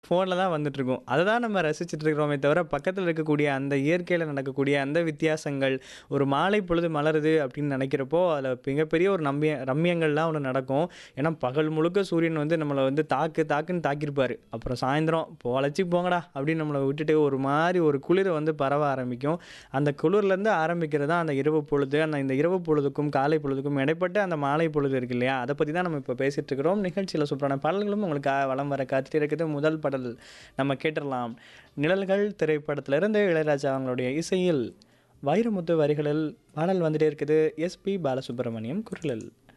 ஃபோனில் தான் வந்துட்டுருக்கும். அதை தான் நம்ம ரசிச்சுட்டு இருக்கிறோமே தவிர, பக்கத்தில இருக்கக்கூடிய அந்த இயற்கையில நடக்கக்கூடிய அந்த வித்தியாசங்கள், ஒரு மாலை பொழுது மலருது அப்படின்னு நினைக்கிறப்போ, அதில மிகப்பெரிய ஒரு நம்பிய ரம்மியங்கள்லாம் ஒண்ணு நடக்கும். ஏன்னா, பகல் முழுக்க சூரியன் வந்து நம்மள வந்து தாக்கு தாக்குன்னு தாக்கியிருப்பாரு. அப்புறம் சாயந்தரம் "பொழச்சு போங்கடா" அப்படின்னு நம்மள விட்டுட்டு ஒரு மாரி ஒரு குளிர் வந்து பரவ ஆரம்பிக்கும். அந்த குளிர்லேருந்து ஆரம்பிக்கிறது தான் அந்த இரவு பொழுது. அந்த இந்த இரவு பொழுதுக்கும், காலை பொழுதுக்கும் இடைப்பட்ட அந்த மாலை பொழுது இருக்கு இல்லையா? அதை பத்தி தான் நம்ம இப்போ பேசிட்டு இருக்கிறோம். நிகழ்ச்சியில சூப்பரான பாடல்களும் உங்களுக்காக வலம் வர காத்துட்டு இருக்குது. முதல் பாடல் நம்ம கேட்டுறலாம். நிழல்கள் திரைப்படத்திலிருந்து இளையராஜா அவங்களுடைய இசையில் வைரமுத்து வரிகளில் பாடல் வந்துட்டே இருக்குது. எஸ்.பி. பாலசுப்ரமணியம் குரலில்.